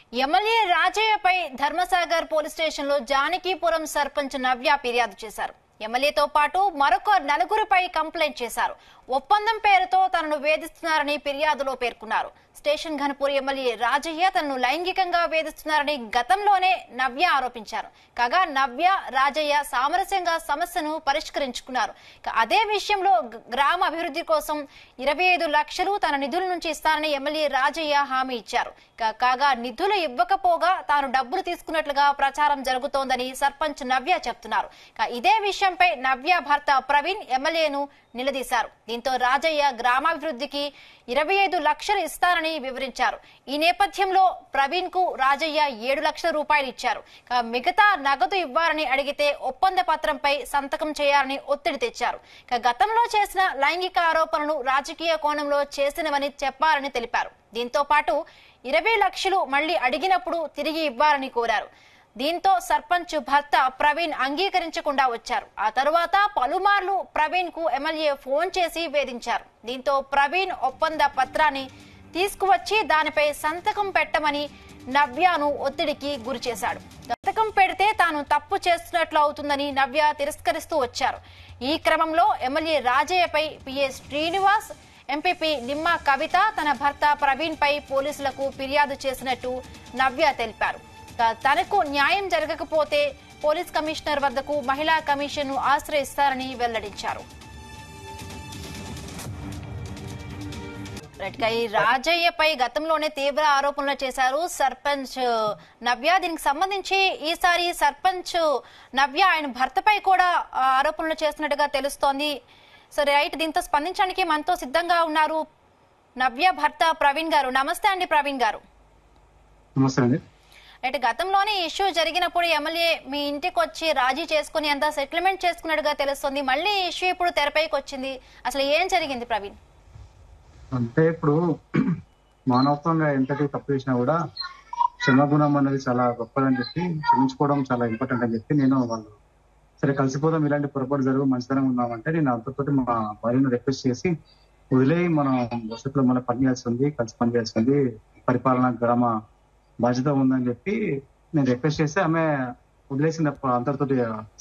MLA రాజయ్యపై Dharmasagar police స్టేషన్లో జానకీపురం సర్పంచ్ నవ్య ఫిర్యాదు చేశారు ఎమ్మెల్యేతో పాటు మరొక నలుగురిపై కంప్లైంట్ చేశారు ఒప్పందం పేరుతో తనను వేధిస్తున్నారని ఫిర్యాదులో పేర్కొన్నారు స్టేషన్ ఘనపూర్ ఎమ్మెల్యే రాజయ్య తనను లైంగికంగా వేధిస్తున్నారని గతంలోనే నవ్య ఆరోపించారు కాగా నవ్య రాజయ్య సామరస్యంగా సమస్యను పరిష్కరించుకున్నారు ఇక అదే విషయంలో గ- గ్రామ అభివృద్ధి కోసం ఇరవై ఐదు లక్షలు తన నిధుల నుంచి ఇస్తానని ఎమ్మెల్యే రాజయ్య హామీ ఇచ్చారు ఇక కాగా నిధులు ఇవ్వకపోగా తాను డబ్బులు తీసుకున్నట్లుగా ప్రచారం జరుగుతోందని సర్పంచ్ నవ్య చెప్తున్నారు ఇక ఇదే విషయంపై నవ్య భర్త ప్రవీణ్ ఎమ్మెల్యేను నిలదీశారు దీంతో రాజయ్య గ్రామాభివృద్ధికి ఇరవై ఐదు లక్షలు ఇస్తారని వివరించారు ఈ నేపథ్యంలో ప్రవీణ్ కు రాజయ్య ఏడు లక్షల రూపాయలు ఇచ్చారు ఇక మిగతా నగదు ఇవ్వాలని అడిగితే ఒప్పంద పత్రంపై సంతకం చేయాలని ఒత్తిడి తెచ్చారు ఇక గతంలో చేసిన లైంగిక ఆరోపణలు రాజకీయ కోణంలో చేసినవని చెప్పారని తెలిపారు దీంతో పాటు ఇరవై లక్షలు మళ్లీ అడిగినప్పుడు తిరిగి ఇవ్వాలని కోరారు దీంతో సర్పంచ్ భర్త ప్రవీణ్ అంగీకరించకుండా వచ్చారు ఆ తరువాత పలుమార్లు ప్రవీణ్ కు ఎమ్మెల్యే ఫోన్ చేసి వేధించారు దీంతో ప్రవీణ్ ఒప్పంద పత్రాన్ని తీసుకువచ్చి దానిపై సంతకం పెట్టమని నవ్యను ఒత్తిడికి గురి చేశాడు సంతకం పెడితే తాను తప్పు చేస్తున్నట్లు అవుతుందని నవ్య తిరస్కరిస్తూ వచ్చారు ఈ క్రమంలో ఎమ్మెల్యే రాజయ్యపై పిఏ శ్రీనివాస్ ఎంపీపీ నిమ్మ కవిత తన భర్త ప్రవీణ్ పై పోలీసులకు ఫిర్యాదు చేసినట్టు నవ్య తెలిపారు త- తనకు న్యాయం జరగకపోతే పోలీస్ కమిషనర్ వద్దకు మహిళా కమిషన్ ను ఆశ్రయిస్తారని వెల్లడించారు రైట్ గా ఈ రాజయ్యపై గతంలోనే తీవ్ర ఆరోపణలు చేశారు సర్పంచ్ నవ్య దీనికి సంబంధించి ఈసారి సర్పంచ్ నవ్య ఆయన భర్తపై కూడా ఆ, ఆరోపణలు చేస్తున్నట్టుగా తెలుస్తోంది సరే రైట్ దీంతో స్పందించడానికి మనతో సిద్ధంగా ఉన్నారు నవ్య భర్త ప్రవీణ్ గారు నమస్తే అండి ప్రవీణ్ గారు నమస్తే అండి రైట్ గతంలోనే ఇష్యూ జరిగినప్పుడు ఎమ్మెల్యే మీ ఇంటికి వచ్చి రాజీ చేసుకుని అంతా సెటిల్మెంట్ చేసుకున్నట్టుగా తెలుస్తుంది మళ్ళీ ఇష్యూ ఇప్పుడు తెరపైకి వచ్చింది అసలు ఏం జరిగింది ప్రవీణ్ అంటే ఇప్పుడు మానవత్వంగా ఎంతటి తప్పు చేసినా కూడా క్షమాగుణం అనేది చాలా గొప్పదని చెప్పి క్షమించుకోవడం చాలా ఇంపార్టెంట్ అని చెప్పి నేను వాళ్ళు సరే కలిసిపోదాం ఇలాంటి పొరపాటు జరుగు మంచితనం ఉన్నామంటే నేను అంతతో మా భార్యను రిక్వెస్ట్ చేసి వదిలేయి మనం భవిష్యత్తులో మనం పని చేయాల్సి ఉంది కలిసి పని చేయాల్సి ఉంది పరిపాలన గ్రామ బాధ్యత ఉందని చెప్పి నేను రిక్వెస్ట్ చేస్తే ఆమె వదిలేసిన అంతటితోటి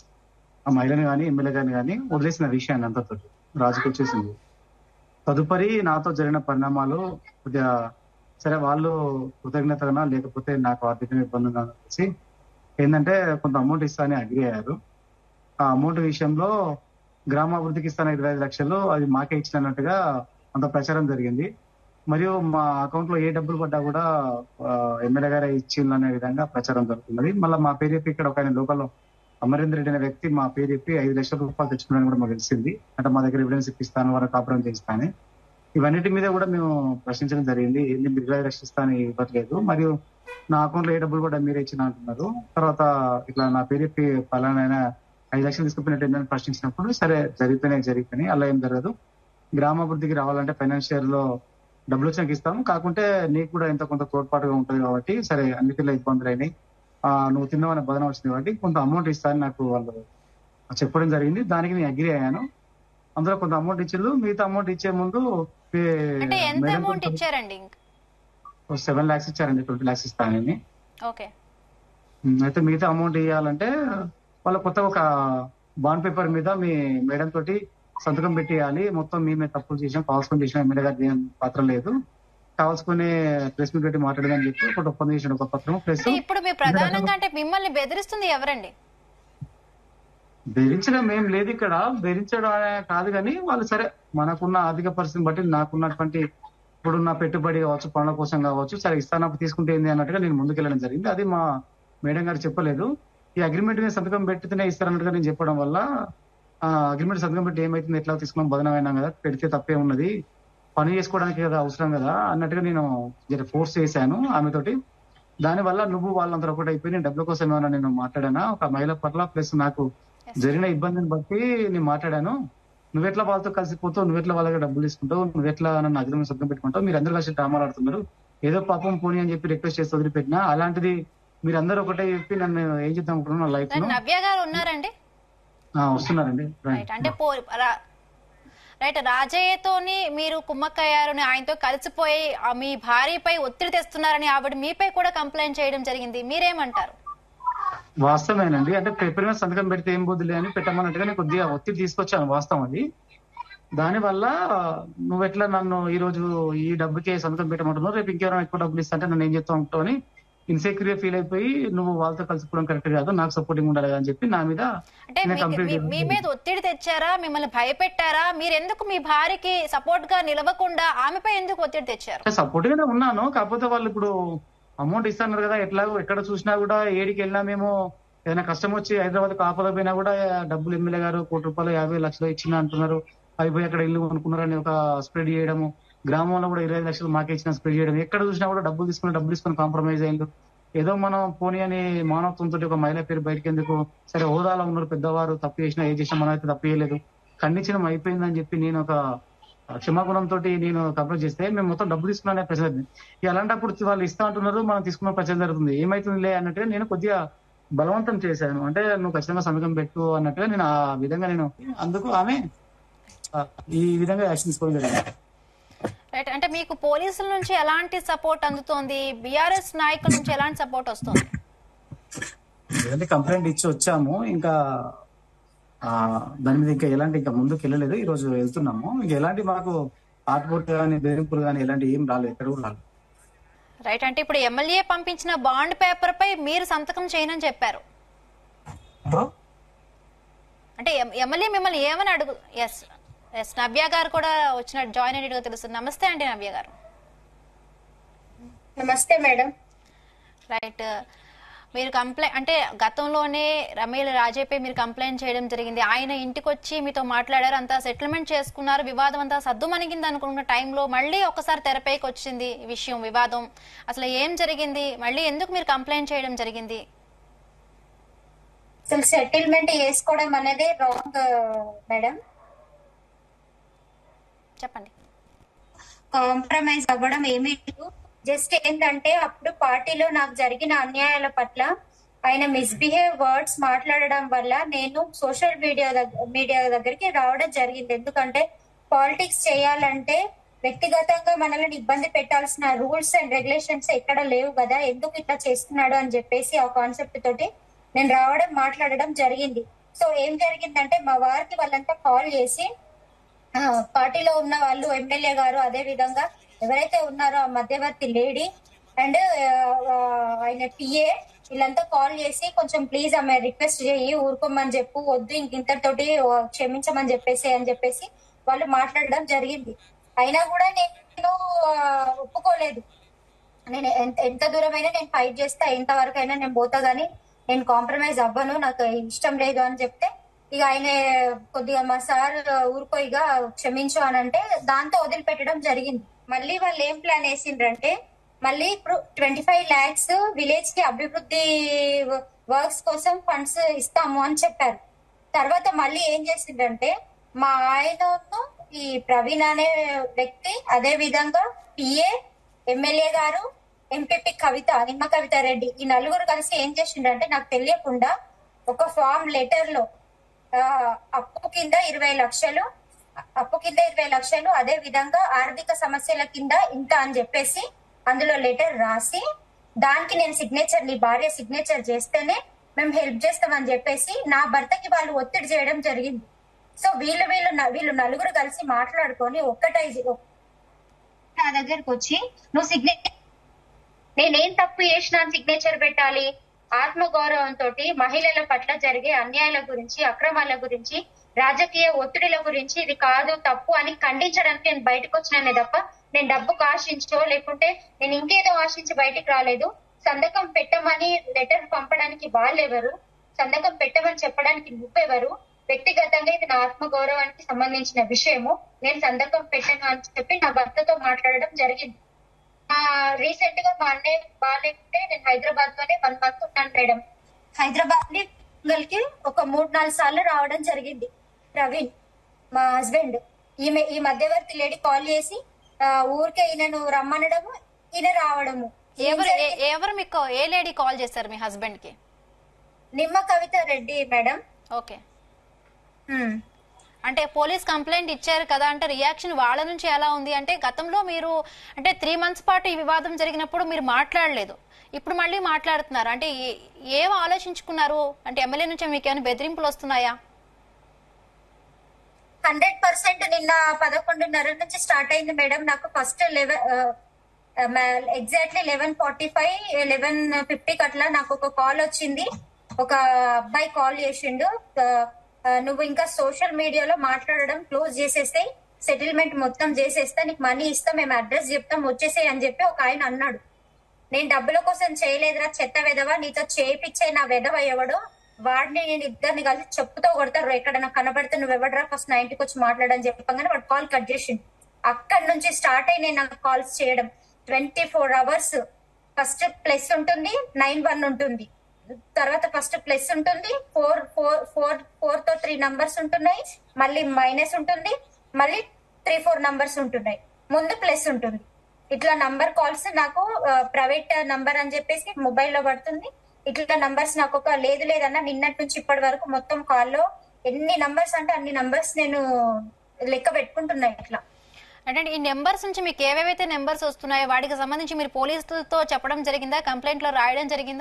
ఆ మహిళని కానీ ఎమ్మెల్యే గారిని కానీ వదిలేసిన విషయాన్ని అంతటితోటి రాజుకు వచ్చేసింది తదుపరి నాతో జరిగిన పరిణామాలు కొద్దిగా సరే వాళ్ళు కృతజ్ఞతగా లేకపోతే నాకు ఆర్థికంగా ఇబ్బంది ఉందని చెప్పేసి ఏంటంటే కొంత అమౌంట్ ఇస్తానని అగ్రి అయ్యారు ఆ అమౌంట్ విషయంలో గ్రామాభివృద్ధికి ఇస్తాను ఇరవై ఐదు లక్షలు అది మాకే ఇచ్చినట్టుగా అంత ప్రచారం జరిగింది మరియు మా అకౌంట్ లో ఏ డబ్బులు పడ్డా కూడా ఎమ్మెల్యే గారే ఇచ్చిండ్రు అనే విధంగా ప్రచారం జరుగుతున్నది మళ్ళీ మా పేరు చెప్పి ఇక్కడ ఒక ఆయన లోకల్ అమరేందర్ రెడ్డి అనే వ్యక్తి మా పేరు చెప్పి ఐదు లక్షల రూపాయలు తెచ్చుకున్నాను కూడా మాకు తెలిసింది అంటే మా దగ్గర ఎవిడెన్స్ ఇప్పిస్తాను వారు కాపురం చేస్తాను ఇవన్నిటి మీద కూడా మేము ప్రశ్నించడం జరిగింది ఏంది మీరు ఇరవై లక్షలు ఇస్తాను ఇవ్వట్లేదు మరియు నా అకౌంట్ లో ఏ డబ్బులు కూడా మీరే ఇచ్చిన అంటున్నారు తర్వాత ఇట్లా నా పేరు చెప్పి పలానా ఐదు లక్షలు తీసుకుపోయినట్టు ఏంటని ప్రశ్నించినప్పుడు సరే జరిగిపోయినాయి జరిగిపోయినాయి అలా ఏం జరగదు గ్రామాభివృద్ధికి రావాలంటే ఫైనాన్షియల్ లో డబ్బులు వచ్చినాక ఇస్తాము కాకుంటే నీకు కూడా ఎంతో కొంత తోడ్పాటుగా ఉంటుంది కాబట్టి సరే అన్నిటిలో ఇబ్బందులు అయినాయి ఆ, నువ్వు తిన్నావనే బదనం వచ్చింది కాబట్టి కొంత అమౌంట్ ఇస్తానని నాకు వాళ్ళు చెప్పడం జరిగింది దానికి నేను అగ్రి అయ్యాను అందులో కొంత అమౌంట్ ఇచ్చిండు మిగతా అమౌంట్ ఇచ్చే ముందు అంటే ఎంత అమౌంట్ ఇచ్చారండి సెవెన్ లాక్స్ ఇచ్చారండి ట్వంటీ లాక్స్ ఇస్తానని ఓకే ఉమ్, అయితే మిగతా అమౌంట్ ఇవ్వాలంటే వాళ్ళు కొత్త ఒక బాండ్ పేపర్ మీద మీ మేడం తోటి సంతకం పెట్టేయాలి మొత్తం మేమే తప్పులు చేసాం కావాల్సుకొని చేసాం ఎమ్మెల్యే గారికి ఏం పాత్ర లేదు కావాల్సుకునే ప్రెస్ మీట్ పెట్టి మాట్లాడదని చెప్పి ఒకటి ఒప్పందం చేసిన ఒక పత్రం ప్లస్ అంటే ఇప్పుడు మీ ప్రధానంగా అంటే మిమ్మల్ని బెదిరిస్తుంది ఎవరండి బెదిరించడం ఏం లేదు ఇక్కడ బెదిరించడం అనే కాదు కానీ వాళ్ళు సరే మనకున్న ఆర్థిక పరిస్థితిని బట్టి నాకున్నటువంటి ఇప్పుడున్న పెట్టుబడి కావచ్చు పనుల కోసం కావచ్చు సరే ఇస్తానప్పుడు తీసుకుంటే ఏంది అన్నట్టుగా నేను ముందుకెళ్ళడం జరిగింది అది మా మేడం గారు చెప్పలేదు ఈ అగ్రిమెంట్ మీద సంతకం పెట్టితేనే ఇస్తారన్నట్టుగా నేను చెప్పడం వల్ల ఆ అగ్రిమెంట్ సంతకం పెట్టి ఏమైతుంది ఎట్లా తీసుకున్నాం బదనమైనా కదా పెడితే తప్పే ఉన్నది పని చేసుకోవడానికి కదా అవసరం కదా అన్నట్టుగా నేను జర ఫోర్స్ చేశాను ఆమెతోటి దానివల్ల నువ్వు వాళ్ళందరూ ఒకటి అయిపోయి నేను డబ్బుల కోసం ఏమైనా నేను మాట్లాడానా ఒక మహిళ పట్ల ప్లస్ నాకు జరిగిన ఇబ్బందిని బట్టి నేను మాట్లాడాను నువ్వెట్లా వాళ్ళతో కలిసిపోతావు నువ్వెట్లా వాళ్ళకి డబ్బులు తీసుకుంటావు నువ్వెట్లా నన్ను అగ్రిమెంట్ సొంతం పెట్టుకుంటావు మీరు అందరూ కలిసి డ్రామాలు ఆడుతున్నారు ఏదో పాపం పోనీ అని చెప్పి రిక్వెస్ట్ చేసి వదిలిపెట్టినా అలాంటిది మీరు అందరూ ఒకటే చెప్పి నన్ను ఏం చేద్దాం అనుకుంటున్నాను నా లైఫ్ లో నవ్య గారు ఉన్నారండి ఆ, వస్తున్నారండి రండి. రైట్ అంటే పో- రా- రైట్ రాజయ్యతోని మీరు కుమ్మక్కయ్యారని ఆయనతో కలిసిపోయి ఆ మీ భార్యపై ఒత్తిడి తెస్తున్నారని ఆవిడ మీపై కూడా కంప్లైంట్ చేయడం జరిగింది మీరేమంటారు వాస్తవేనండి అంటే పేపర్ మీద సంతకం పెడితే ఏం బుద్ధి అని పెట్టమన్నట్టుగా నేను కొద్దిగా ఒత్తిడి తీసుకొచ్చాను వాస్తవం అది దానివల్ల నువ్వు ఎట్లా నన్ను ఈ రోజు ఈ డబ్బుకే సంతకం పెట్టమంటున్నావు రేపు ఇంకెవరైనా ఎక్కువ డబ్బులు ఇస్తా అంటే నన్ను ఏం చెప్తా ఉంటావు అని ఇన్సెక్యూర్ ఫీల్ అయిపోయి నువ్వు వాళ్ళతో కలిసిపోవడం కరెక్ట్ కాదు నాకు సపోర్టింగ్ ఉండాలి అని చెప్పి నా మీద అంటే నేను మీకు- కంప్లీట్ మీ- మీ మీద ఒత్తిడి తెచ్చారా మిమ్మల్ని భయపెట్టారా మీరు ఎందుకు మీ భార్యకి సపోర్ట్ గా నిలవకుండా ఆమెపై ఎందుకు ఒత్తిడి తెచ్చారు సపోర్ట్ గానే ఉన్నాను కాకపోతే వాళ్ళు ఇప్పుడు అమౌంట్ ఇస్తున్నారు కదా ఎట్లాగో ఎక్కడ చూసినా కూడా ఏడికి వెళ్ళినా మేము ఏదైనా కష్టం వచ్చి హైదరాబాద్ కాపద పోయినా కూడా డబ్బులు ఎమ్మెల్యే గారు కోటి రూపాయలు యాభై లక్షలు ఇచ్చిన అంటున్నారు అవి పోయి అక్కడ ఇల్లు కొనుక్కున్నారని ఒక స్ప్రెడ్ చేయడము గ్రామంలో కూడా ఇరవై ఐదు లక్షలు మాకే ఇచ్చిన స్ప్రెడ్ చేయడం ఎక్కడ చూసినా కూడా డబ్బులు తీసుకుని డబ్బులు తీసుకుని కాంప్రమైజ్ అయ్యిండు ఏదో మనం పోనీ అని మానవత్వంతో ఒక మహిళ పేరు బయటకి ఎందుకు సరే హోదాలో ఉన్నారు పెద్దవారు తప్పు చేసినా ఏ చేసినా మనం అయితే తప్పు చేయలేదు ఖండించడం అయిపోయిందని చెప్పి నేను ఒక క్షమాగుణంతో నేను కంప్లైంట్ చేస్తే మేము మొత్తం డబ్బు తీసుకున్నానే ప్రశ్న ఇక అలాంటప్పుడు వాళ్ళు ఇస్తా అంటున్నారు మనం తీసుకున్న ప్రశ్న జరుగుతుంది ఏమైతుందిలే అన్నట్టుగా నేను కొద్దిగా బలవంతం చేశాను అంటే నువ్వు ఖచ్చితంగా సంతకం పెట్టు అన్నట్టుగా నేను ఆ విధంగా నేను అందుకు ఆమె ఆ, ఈ విధంగా యాక్షన్ తీసుకోవడం జరిగింది రైట్ అంటే మీకు పోలీసుల నుంచి ఎలాంటి సపోర్ట్ అందుతోంది బీఆర్ఎస్ నాయకుల నుంచి ఎలాంటి సపోర్ట్ వస్తుంది ఏదంటే కంప్లైంట్ ఇచ్చి వచ్చాము ఇంకా ఆ దాని మీద ఇంకా ఎలాంటి ఇంకా ముందుకు వెళ్ళలేదు ఈ రోజు వెళ్తున్నాము ఇంకా ఎలాంటి మాకు ఆర్ట్బోర్ట్ కానీ బెదిరింపులు కానీ ఎలాంటి ఏం రాలేదు ఎక్కడ కూడా రాలేదు రైట్ అంటే ఇప్పుడు ఎమ్మెల్యే పంపించిన బాండ్ పేపర్ పై మీరు సంతకం చేయనని చెప్పారు అంటే ఎం- ఎమ్మెల్యే మిమ్మల్ని ఏమని అడుగు ఎస్ ఎస్ నవ్య గారు కూడా వచ్చిన జాయిన్ అయినట్టుగా తెలుస్తుంది నమస్తే అండి నవ్య గారు నమస్తే మేడం రైట్ మీరు కంప్లైంట్ అంటే గతంలోనే రమేల్ రాజేపై మీరు కంప్లైంట్ చేయడం జరిగింది ఆయన ఇంటికి వచ్చి మీతో మాట్లాడారు అంతా సెటిల్మెంట్ చేసుకున్నారు వివాదం అంతా సద్దుమణిగింది అనుకున్న టైంలో మళ్ళీ ఒకసారి తెరపైకి వచ్చింది ఈ విషయం వివాదం అసలు ఏం జరిగింది మళ్ళీ ఎందుకు మీరు కంప్లైంట్ చేయడం జరిగింది అసలు సెటిల్మెంట్ చేసుకోవడం అనేది రాంగ్ మేడం చెప్పండి కాంప్రమైజ్ అవ్వడం ఏమీ లేదు జస్ట్ ఏంటంటే అప్పుడు పార్టీలో నాకు జరిగిన అన్యాయాల పట్ల ఆయన మిస్బిహేవ్ వర్డ్స్ మాట్లాడడం వల్ల నేను సోషల్ మీడియా మీడియా దగ్గరికి రావడం జరిగింది ఎందుకంటే పాలిటిక్స్ చేయాలంటే వ్యక్తిగతంగా మనల్ని ఇబ్బంది పెట్టాల్సిన రూల్స్ అండ్ రెగ్యులేషన్స్ ఎక్కడ లేవు కదా ఎందుకు ఇట్లా చేస్తున్నాడు అని చెప్పేసి ఆ కాన్సెప్ట్ తోటి నేను రావడం మాట్లాడడం జరిగింది సో ఏం జరిగిందంటే మా వారికి వాళ్ళంతా కాల్ చేసి ఆ, పార్టీలో ఉన్న వాళ్ళు ఎమ్మెల్యే గారు అదే విధంగా ఎవరైతే ఉన్నారో ఆ మధ్యవర్తి లేడీ అండ్ ఆయన పిఏ వీళ్ళంతా కాల్ చేసి కొంచెం ప్లీజ్ ఆమె రిక్వెస్ట్ చేయి ఊరుకోమని చెప్పు వద్దు ఇంక ఇంతటితోటి క్షమించమని చెప్పేసి అని చెప్పేసి వాళ్ళు మాట్లాడడం జరిగింది అయినా కూడా నేను ఆ, ఒప్పుకోలేదు నేను ఎంత ఎంత దూరమైనా నేను ఫైట్ చేస్తా ఎంత వరకైనా నేను పోతా గానీ నేను కాంప్రమైజ్ అవ్వను నాకు ఇష్టం లేదు అని చెప్తే ఇక ఆయన కొద్దిగా మా సార్ ఊరుకో ఇక క్షమించు అని అంటే దాంతో వదిలిపెట్టడం జరిగింది మళ్ళీ వాళ్ళు ఏం ప్లాన్ వేసిండ్రంటే మళ్ళీ ఇప్పుడు ట్వంటీ ఫైవ్ ల్యాక్స్ విలేజ్ కి అభివృద్ధి వర్క్స్ కోసం ఫండ్స్ ఇస్తాము అని చెప్పారు తర్వాత మళ్ళీ ఏం చేసిండ్రంటే మా ఆయనను ఈ ప్రవీణ్ అనే వ్యక్తి అదే విధంగా పిఏ ఎమ్మెల్యే గారు ఎంపీపీ కవిత నిమ్మ కవిత రెడ్డి ఈ నలుగురు కలిసి ఏం చేసిండ్రంటే నాకు తెలియకుండా ఒక ఫామ్ లెటర్ లో ఆ, అప్పు కింద ఇరవై లక్షలు అప్పు కింద ఇరవై లక్షలు అదే విధంగా ఆర్థిక సమస్యల కింద ఇంత అని చెప్పేసి అందులో లెటర్ రాసి దానికి నేను సిగ్నేచర్ నీ భార్య సిగ్నేచర్ చేస్తేనే మేము హెల్ప్ చేస్తామని చెప్పేసి నా భర్తకి వాళ్ళు ఒత్తిడి చేయడం జరిగింది సో వీళ్ళు వీళ్ళు న- వీళ్ళు నలుగురు కలిసి మాట్లాడుకొని ఒక్కటై నా దగ్గరకు వచ్చి నువ్వు సిగ్నేచర్ నేనేం తప్పు చేసినా సిగ్నేచర్ పెట్టాలి ఆత్మ గౌరవంతో మహిళల పట్ల జరిగే అన్యాయాల గురించి అక్రమాల గురించి రాజకీయ ఒత్తిడిల గురించి ఇది కాదు తప్పు అని ఖండించడానికి నేను బయటకు వచ్చినానే తప్ప నేను డబ్బుకు ఆశించో లేకుంటే నేను ఇంకేదో ఆశించి బయటికి రాలేదు సంతకం పెట్టమని లెటర్ పంపడానికి వాళ్ళెవరు సంతకం పెట్టమని చెప్పడానికి నువ్వెవరు వ్యక్తిగతంగా ఇది నా ఆత్మ గౌరవానికి సంబంధించిన విషయము నేను సంతకం పెట్టను అని చెప్పి నా భర్తతో మాట్లాడడం జరిగింది రీసెంట్ గా మా అన్నయ్య బాగాలేకుంటే నేను హైదరాబాద్ లోనే వన్ మంత్ ఉన్నాను మేడం హైదరాబాద్ కి ఒక మూడు నాలుగు సార్లు రావడం జరిగింది ప్రవీణ్ మా హస్బెండ్ ఈమె ఈ మధ్యవర్తి లేడీ కాల్ చేసి ఆ, ఊరికే ఈయనను రమ్మనడము ఈయన రావడము ఏం ఎవరు జరిగింది? ఏ- ఎవరు మీకు ఏ లేడీ కాల్ చేశారు మీ హస్బెండ్ కి Nimma Kavitha Reddy madam okay um. అంటే పోలీస్ కంప్లైంట్ ఇచ్చారు కదా అంటే రియాక్షన్ వాళ్ళ నుంచి ఎలా ఉంది అంటే గతంలో మీరు అంటే త్రీ మంత్స్ పాటు ఈ వివాదం జరిగినప్పుడు మీరు మాట్లాడలేదు ఇప్పుడు మళ్ళీ మాట్లాడుతున్నారు అంటే ఏ- ఏం ఆలోచించుకున్నారు అంటే ఎమ్మెల్యే నుంచి మీకు ఏమైనా బెదిరింపులు వస్తున్నాయా హండ్రెడ్ పర్సెంట్ నిన్న పదకొండున్నర నుంచి స్టార్ట్ అయింది మేడం నాకు first eleven exactly eleven forty five eleven ఫిఫ్టీకి అట్లా నాకు ఒక కాల్ వచ్చింది ఒక అబ్బాయి కాల్ చేసిండు ఆ, ఆ, నువ్వు ఇంకా సోషల్ మీడియాలో మాట్లాడడం క్లోజ్ చేసేస్తే సెటిల్మెంట్ మొత్తం చేసేస్తా నీకు మనీ ఇస్తా మేము అడ్రస్ చెప్తాం వచ్చేసేయ్ అని చెప్పి ఒక ఆయన అన్నాడు నేను డబ్బుల కోసం చేయలేదురా చెత్త వెధవ నీతో చేపిచ్చే నా వెధవ ఎవడు వాడిని నేను ఇద్దరిని కలిసి చెప్పుతో కొడతారు ఎక్కడైనా కనబడితే నువ్వు ఎవడరా ఫస్ట్ నా ఇంటికి వచ్చి మాట్లాడని చెప్పగానే వాడు కాల్ కట్ చేసిండు అక్కడి నుంచి స్టార్ట్ అయి నేను నాకు కాల్స్ చేయడం twenty four hours first plus ఉంటుంది నైన్ వన్ ఉంటుంది తర్వాత ఫస్ట్ ప్లస్ ఉంటుంది ఫోర్ ఫోర్ ఫోర్ ఫోర్ తో త్రీ నంబర్స్ ఉంటున్నాయి మళ్ళీ మైనస్ ఉంటుంది మళ్ళీ త్రీ ఫోర్ నంబర్స్ ఉంటున్నాయి ముందు ప్లస్ ఉంటుంది ఇట్లా నంబర్ కాల్స్ నాకు ప్రైవేట్ నంబర్ అని చెప్పేసి మొబైల్ లో పడుతుంది ఇట్లా నంబర్స్ నాకు ఒక లేదు లేదన్నా నిన్నటి నుంచి ఇప్పటి వరకు మొత్తం కాల్లో ఎన్ని నంబర్స్ అంటే అన్ని నంబర్స్ నేను లెక్క పెట్టుకుంటున్నా ఇట్లా అంటే ఈ నెంబర్స్ నుంచి మీకు ఏవేవైతే నెంబర్స్ వస్తున్నాయో వాటికి సంబంధించి మీరు పోలీసులతో చెప్పడం జరిగిందా కంప్లైంట్ లో రాయడం జరిగిందా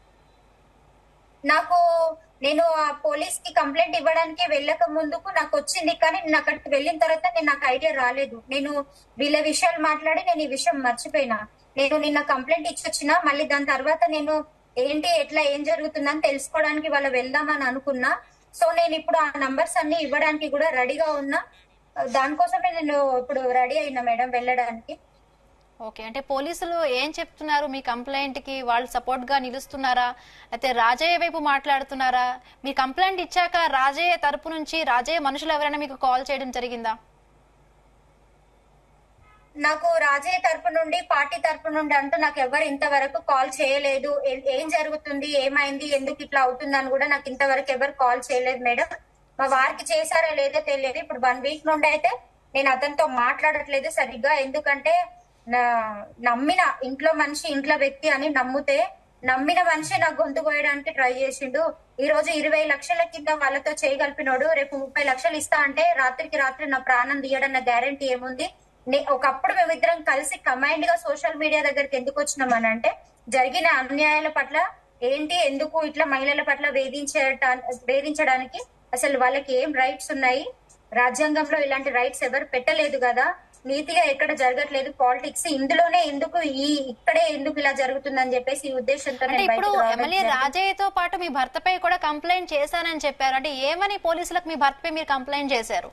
నాకు నేను ఆ పోలీస్ కి కంప్లైంట్ ఇవ్వడానికి వెళ్ళక ముందుకు నాకు వచ్చింది కానీ నేను అక్కడికి వెళ్ళిన తర్వాత నేను నాకు ఐడియా రాలేదు నేను వీళ్ళ విషయాలు మాట్లాడి నేను ఈ విషయం మర్చిపోయినా నేను నిన్న కంప్లైంట్ ఇచ్చి వచ్చిన మళ్ళీ దాని తర్వాత నేను ఏంటి ఎట్లా ఏం జరుగుతుందని తెలుసుకోవడానికి వాళ్ళు వెళ్దామని అనుకున్నా సో నేను ఇప్పుడు ఆ నంబర్స్ అన్ని ఇవ్వడానికి కూడా రెడీగా ఉన్నా దానికోసమే నేను ఇప్పుడు రెడీ అయినా మేడం వెళ్ళడానికి ఓకే అంటే పోలీసులు ఏం చెప్తున్నారు మీ కంప్లైంట్ కి వాళ్ళు సపోర్ట్ గా నిలుస్తున్నారా అయితే రాజయ్య వైపు మాట్లాడుతున్నారా మీ కంప్లైంట్ ఇచ్చాక రాజయ్య తరపు నుంచి రాజయ్య మనుషులు ఎవరైనా మీకు కాల్ చేయడం జరిగిందా నాకు రాజయ్య తరపు నుండి పార్టీ తరపు నుండి అంటూ నాకు ఎవరు ఇంతవరకు కాల్ చేయలేదు ఏ- ఏం జరుగుతుంది ఏమైంది ఎందుకు ఇట్లా అవుతుంది అని కూడా నాకు ఇంతవరకు ఎవరు కాల్ చేయలేదు మేడం మా వారికి చేశారో లేదో తెలియదు ఇప్పుడు వన్ వీక్ నుండి అయితే నేను అతనితో మాట్లాడట్లేదు సరిగ్గా ఎందుకంటే నా నమ్మిన ఇంట్లో మనిషి ఇంట్లో వ్యక్తి అని నమ్మితే నమ్మిన మనిషి నా గొంతు కోయడానికి ట్రై చేసిండు ఈ రోజు ఇరవై లక్షల కింద వాళ్ళతో చేయగలిపినోడు రేపు ముప్పై లక్షలు ఇస్తా అంటే రాత్రికి రాత్రి నా ప్రాణం తీయడన్న గ్యారంటీ ఏముంది నే- ఒకప్పుడు మేమిద్దరం కలిసి కమైండ్ గా సోషల్ మీడియా దగ్గరికి ఎందుకు వచ్చినామని అంటే జరిగిన అన్యాయాల పట్ల ఏంటి ఎందుకు ఇట్లా మహిళల పట్ల వేధించట వేధించడానికి అసలు వాళ్ళకి ఏం రైట్స్ ఉన్నాయి రాజ్యాంగంలో ఇలాంటి రైట్స్ ఎవరు పెట్టలేదు కదా నీతిగా ఎక్కడ జరగట్లేదు పాలిటిక్స్ ఇందులోనే ఎందుకు ఈ ఇక్కడే ఎందుకు ఇలా జరుగుతుందని చెప్పేసి ఈ ఉద్దేశంతో అంటే నేను ఇప్పుడు బయటకు రావడం ఎమ్మెల్యే జరిగింది. రాజయ్యతో పాటు మీ భర్తపై కూడా కంప్లైంట్ చేశానని చెప్పారు అంటే ఏమని పోలీసులకు మీ భర్తపై మీరు కంప్లైంట్ చేశారు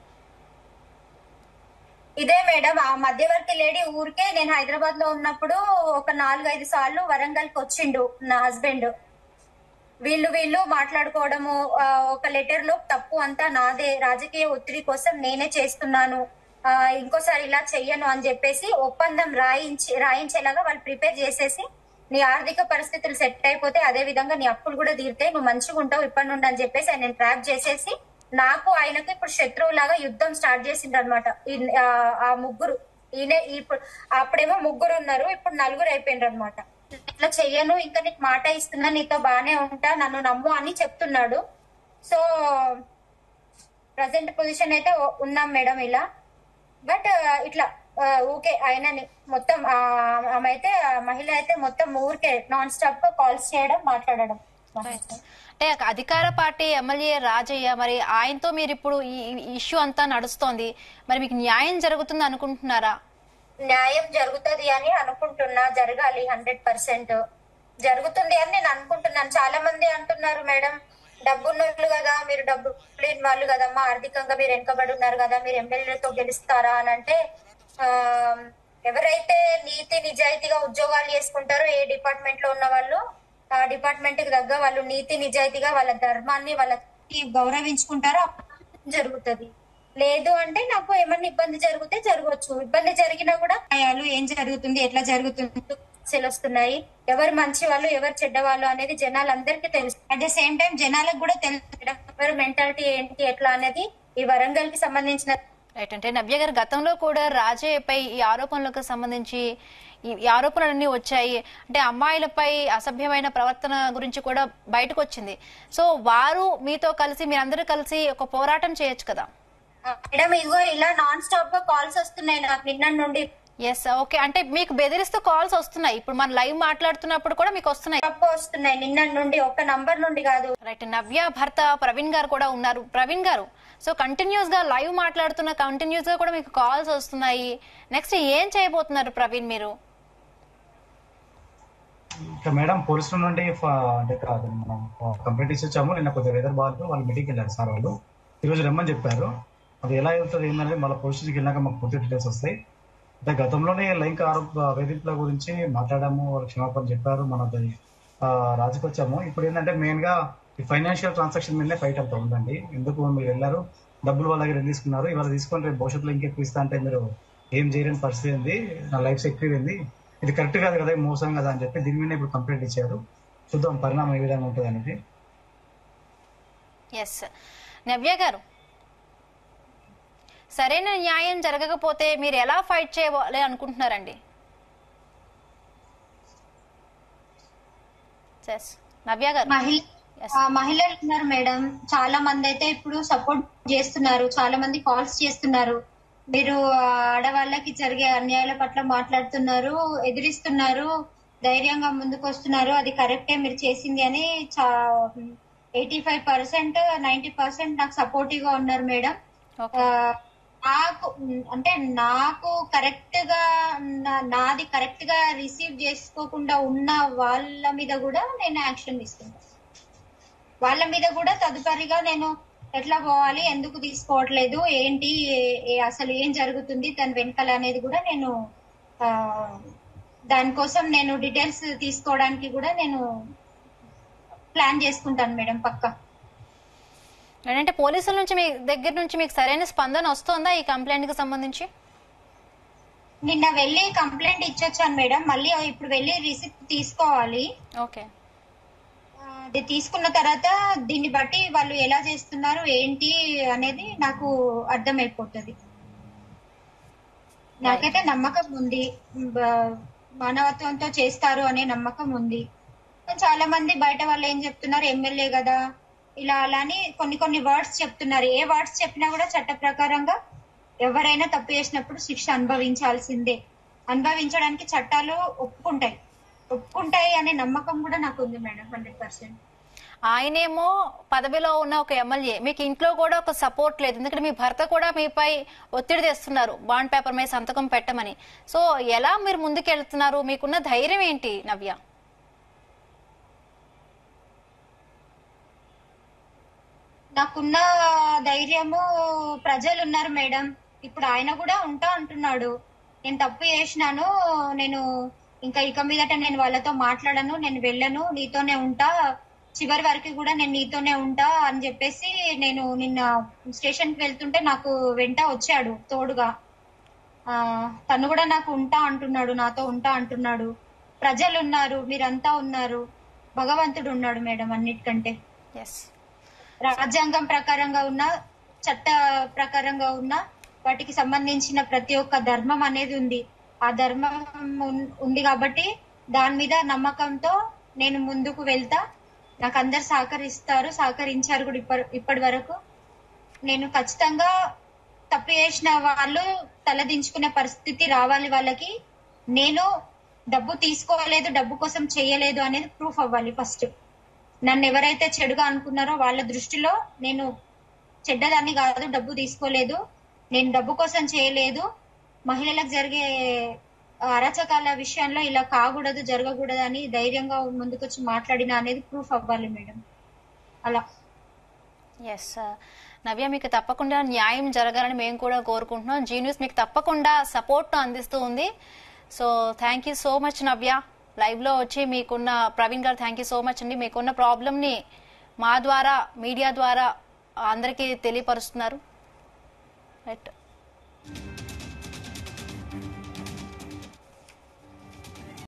ఇదే మేడం ఆ మధ్యవర్తి లేడీ ఊరికే నేను హైదరాబాద్ లో ఉన్నప్పుడు ఒక నాలుగైదు సార్లు వరంగల్ కి వచ్చిండు నా హస్బెండ్ వీళ్ళు వీళ్ళు మాట్లాడుకోవడము ఆ, ఒక లెటర్ లో తప్పు అంతా నాదే రాజకీయ ఒత్తిడి కోసం నేనే చేస్తున్నాను ఆ, ఇంకోసారి ఇలా చెయ్యను అని చెప్పేసి ఒప్పందం రాయించి రాయించేలాగా వాళ్ళు ప్రిపేర్ చేసేసి నీ ఆర్థిక పరిస్థితులు సెట్ అయిపోతే అదే విధంగా నీ అప్పులు కూడా తీరుతాయి నువ్వు మంచిగా ఉంటావు ఇప్పటి నుండి అని చెప్పేసి ఆయన ట్రాప్ చేసేసి నాకు ఆయనకు ఇప్పుడు శత్రువులాగా యుద్ధం స్టార్ట్ చేసిండ్రు అనమాట ఆ ముగ్గురు ఈయన ఇప్పుడు అప్పుడేమో ముగ్గురు ఉన్నారు ఇప్పుడు నలుగురు అయిపోయిండ్రు అనమాట ఇట్లా చెయ్యను ఇంకా నీకు మాట ఇస్తున్నా నీతో బానే ఉంటా నన్ను నమ్ము అని చెప్తున్నాడు సో ప్రజెంట్ పొజిషన్ అయితే ఓ- ఉన్నాం మేడం ఇలా బట్ ఇట్లా ఆ, ఊకే ఆయనని మొత్తం ఆ, ఆమె అయితే ఆ మహిళ అయితే మొత్తం ఊరికే నాన్ స్టాప్ కాల్స్ చేయడం మాట్లాడడం అంటే అధికార పార్టీ ఎమ్మెల్యే రాజయ్య మరి ఆయనతో మీరు ఇప్పుడు ఈ ఇష్యూ అంతా నడుస్తోంది మరి మీకు న్యాయం జరుగుతుంది అనుకుంటున్నారా న్యాయం జరుగుతుంది అని అనుకుంటున్నా జరగాలి హండ్రెడ్ పర్సెంట్ జరుగుతుంది అని నేను అనుకుంటున్నాను చాలా మంది అంటున్నారు మేడం డబ్బున్నోళ్ళు కదా మీరు డబ్బు లేని వాళ్ళు కదమ్మా ఆర్థికంగా మీరు వెనుకబడి ఉన్నారు కదా మీరు ఎమ్మెల్యేతో గెలుస్తారా అని అంటే ఆ, ఎవరైతే నీతి నిజాయితీగా ఉద్యోగాలు చేసుకుంటారో ఏ డిపార్ట్మెంట్ లో ఉన్న వాళ్ళు ఆ డిపార్ట్మెంట్ కి తగ్గ వాళ్ళు నీతి నిజాయితీగా వాళ్ళ ధర్మాన్ని వాళ్ళ గౌరవించుకుంటారో అప్పుడు జరుగుతుంది లేదు అంటే నాకు ఏమన్నా ఇబ్బంది జరిగితే జరగవచ్చు ఇబ్బంది జరిగినా కూడా గాయాలు ఏం జరుగుతుంది ఎట్లా జరుగుతుంది సమస్యలు వస్తున్నాయి ఎవరు మంచి వాళ్ళు ఎవరు చెడ్డ వాళ్ళు అనేది జనాలందరికీ తెలుసు అట్ ద సేమ్ టైం జనాలకు కూడా తెలుసు ఎవరు మెంటాలిటీ ఏంటి ఎట్లా అనేది ఈ వరంగల్ కి సంబంధించిన రైట్ అంటే నవ్య గారు గతంలో కూడా రాజయ్యపై ఈ ఆరోపణలకు సంబంధించి ఈ ఈ ఆరోపణలన్నీ వచ్చాయి అంటే అమ్మాయిలపై అసభ్యమైన ప్రవర్తన గురించి కూడా బయటకు వచ్చింది సో వారు మీతో కలిసి మీరందరూ కలిసి ఒక పోరాటం చేయొచ్చు కదా మేడం ఇదిగో ఇలా నాన్ స్టాప్ గా కాల్స్ వస్తున్నాయి నాకు నిన్న నుండి ఎస్ ఓకే అంటే మీకు బెదిరిస్తూ కాల్స్ వస్తున్నాయి ఇప్పుడు మనం లైవ్ మాట్లాడుతున్నప్పుడు కూడా మీకు వస్తున్నాయి తప్పు వస్తున్నాయి నిన్న నుండి ఒక నంబర్ నుండి కాదు రైట్ నవ్య భర్త ప్రవీణ్ గారు కూడా ఉన్నారు ప్రవీణ్ గారు సో కంటిన్యూస్ గా లైవ్ మాట్లాడుతున్న కంటిన్యూస్ గా కూడా మీకు కాల్స్ వస్తున్నాయి నెక్స్ట్ ఏం చేయబోతున్నారు ప్రవీణ్ మీరు ఇక మేడం పోలీసుల నుండి ఫ- అంటే ఇక్కడ మనం కంప్లైంట్ ఇచ్చి వచ్చాము నిన్న కొద్దిగా వెదర్ బాగుంది వాళ్ళు మీటింగ్కి వెళ్ళారు సార్ వాళ్ళు ఈ రోజు రమ్మని చెప్పారు అది ఎలా వెళ్తుంది ఏంటనేది మళ్ళీ పోలీస్ స్టేషన్కి వెళ్ళాక మాకు పూర్తి డీటెయిల్స్ వస్తాయి అంటే గతంలోనే లైంగిక ఆరోప వేధింపుల గురించి మాట్లాడాము వాళ్ళు క్షమాపణ చెప్పారు మన రాజుకి వచ్చాము ఇప్పుడు ఏంటంటే మెయిన్ గా ఈ ఫైనాన్షియల్ ట్రాన్సాక్షన్ మీదనే ఫైట్ అంతా ఉందండి ఎందుకు మీరు వెళ్ళారు డబ్బులు వాళ్ళ దగ్గర తీసుకున్నారు ఇవాళ తీసుకొని రేపు భవిష్యత్తులో ఇంకెక్కువ ఇస్తా అంటే మీరు ఏం చేయలేని పరిస్థితి ఉంది నా లైఫ్ సెక్యూర్ ఉంది ఇది కరెక్ట్ కాదు కదా ఇది మోసం కదా అని చెప్పి దీని మీద ఇప్పుడు కంప్లైంట్ ఇచ్చారు చూద్దాం పరిణామం ఏ విధంగా ఉంటుంది అనేది ఎస్ నవ్య గారు సరైన న్యాయం జరగకపోతే మీరు ఎలా ఫైట్ చేయాలి అనుకుంటున్నారండి ఎస్ నవ్య గారు మహిళ Yes. ఆ, మహిళలు ఉన్నారు మేడం చాలా మంది అయితే ఇప్పుడు సపోర్ట్ చేస్తున్నారు చాలా మంది కాల్స్ చేస్తున్నారు మీరు ఆ, ఆడవాళ్ళకి జరిగే అన్యాయాల పట్ల మాట్లాడుతున్నారు ఎదిరిస్తున్నారు ధైర్యంగా ముందుకు వస్తున్నారు అది కరెక్టే మీరు చేసింది అని eighty five percent ninety percent నాకు సపోర్టివ్ గా ఉన్నారు మేడం ఓకే ఆ, నాకు అంటే నాకు కరెక్ట్ గా నా- నాది కరెక్ట్ గా రిసీవ్ చేసుకోకుండా ఉన్న వాళ్ళ మీద కూడా నేను యాక్షన్ తీసుకుంటాను వాళ్ళ మీద కూడా తదుపరిగా నేను ఎట్లా పోవాలి ఎందుకు తీసుకోవట్లేదు ఏంటి ఏ- ఏ- అసలు ఏం జరుగుతుంది దాని వెనకాల అనేది కూడా నేను ఆ, దానికోసం నేను డీటెయిల్స్ తీసుకోవడానికి కూడా నేను ప్లాన్ చేసుకుంటాను మేడం పక్కా అంటే పోలీసుల నుంచి మీ దగ్గర నుంచి మీకు సరైన స్పందన వస్తుందా ఈ కంప్లైంట్ కి సంబంధించి నిన్న వెళ్ళి కంప్లైంట్ ఇచ్చొచ్చాను మేడం మళ్ళీ ఇప్పుడు వెళ్ళి రిసిప్ట్ తీసుకోవాలి ఓకే ఆ, అది తీసుకున్న తర్వాత దీన్ని బట్టి వాళ్ళు ఎలా చేస్తున్నారు ఏంటి అనేది నాకు అర్థమైపోతుంది నాకైతే నమ్మకం ఉంది బ- మానవత్వంతో చేస్తారు అనే నమ్మకం ఉంది చాలా మంది బయట వాళ్ళు ఏం చెప్తున్నారు ఎమ్మెల్యే కదా ఇలా అలా అని కొన్ని కొన్ని వర్డ్స్ చెప్తున్నారు ఏ వర్డ్స్ చెప్పినా కూడా చట్ట ప్రకారంగా ఎవరైనా తప్పు చేసినప్పుడు శిక్ష అనుభవించాల్సిందే అనుభవించడానికి చట్టాలు ఒప్పుకుంటాయి ఒప్పుకుంటాయి అనే నమ్మకం కూడా నాకు ఉంది మేడం హండ్రెడ్ పర్సెంట్ ఆయనేమో పదవిలో ఉన్న ఒక ఎమ్మెల్యే మీకు ఇంట్లో కూడా ఒక సపోర్ట్ లేదు ఎందుకంటే మీ భర్త కూడా మీపై ఒత్తిడి తెస్తున్నారు బాండ్ పేపర్ మీద సంతకం పెట్టమని సో ఎలా మీరు ముందుకెళ్తున్నారు మీకున్న ధైర్యం ఏంటి నవ్య నాకున్న ధైర్యము ప్రజలు ఉన్నారు మేడం ఇప్పుడు ఆయన కూడా ఉంటా అంటున్నాడు నేను తప్పు చేసినాను నేను ఇంకా ఇక మీదట నేను వాళ్ళతో మాట్లాడను నేను వెళ్ళను నీతోనే ఉంటా చివరి వరకు కూడా నేను నీతోనే ఉంటా అని చెప్పేసి నేను నిన్న స్టేషన్ కి వెళ్తుంటే నాకు వెంట వచ్చాడు తోడుగా ఆ తను కూడా నాకు ఉంటా అంటున్నాడు నాతో ఉంటా అంటున్నాడు ప్రజలు ఉన్నారు మీరంతా ఉన్నారు భగవంతుడు ఉన్నాడు మేడం అన్నిటికంటే ఎస్ రాజ్యాంగం ప్రకారంగా ఉన్న చట్ట ప్రకారంగా ఉన్న వాటికి సంబంధించిన ప్రతి ఒక్క ధర్మం అనేది ఉంది ఆ ధర్మం ఉన్- ఉంది కాబట్టి దాని మీద నమ్మకంతో నేను ముందుకు వెళ్తా నాకు అందరు సహకరిస్తారు సహకరించారు కూడా ఇప్పటి ఇప్పటి వరకు నేను ఖచ్చితంగా తప్పు చేసిన వాళ్ళు తలదించుకునే పరిస్థితి రావాలి వాళ్ళకి నేను డబ్బు తీసుకోలేదు డబ్బు కోసం చేయలేదు అనేది ప్రూఫ్ అవ్వాలి ఫస్ట్ నన్ను ఎవరైతే చెడుగా అనుకున్నారో వాళ్ళ దృష్టిలో నేను చెడ్డదాన్ని కాదు డబ్బు తీసుకోలేదు నేను డబ్బు కోసం చేయలేదు మహిళలకు జరిగే అరాచకాల విషయంలో ఇలా కాకూడదు జరగకూడదు అని ధైర్యంగా ముందుకొచ్చి మాట్లాడిన అనేది ప్రూఫ్ అవ్వాలి మేడం అలా ఎస్ నవ్య మీకు తప్పకుండా న్యాయం జరగాలని మేము కూడా కోరుకుంటున్నాం జీ న్యూస్ మీకు తప్పకుండా సపోర్ట్ అందిస్తూ ఉంది so thank you so much Navya live లో వచ్చి మీకున్న ప్రవీణ్ గారు థ్యాంక్ యూ సో మచ్ అండి మీకున్న ప్రాబ్లమ్ ని మా ద్వారా మీడియా ద్వారా అందరికీ తెలియపరుస్తున్నారు రైట్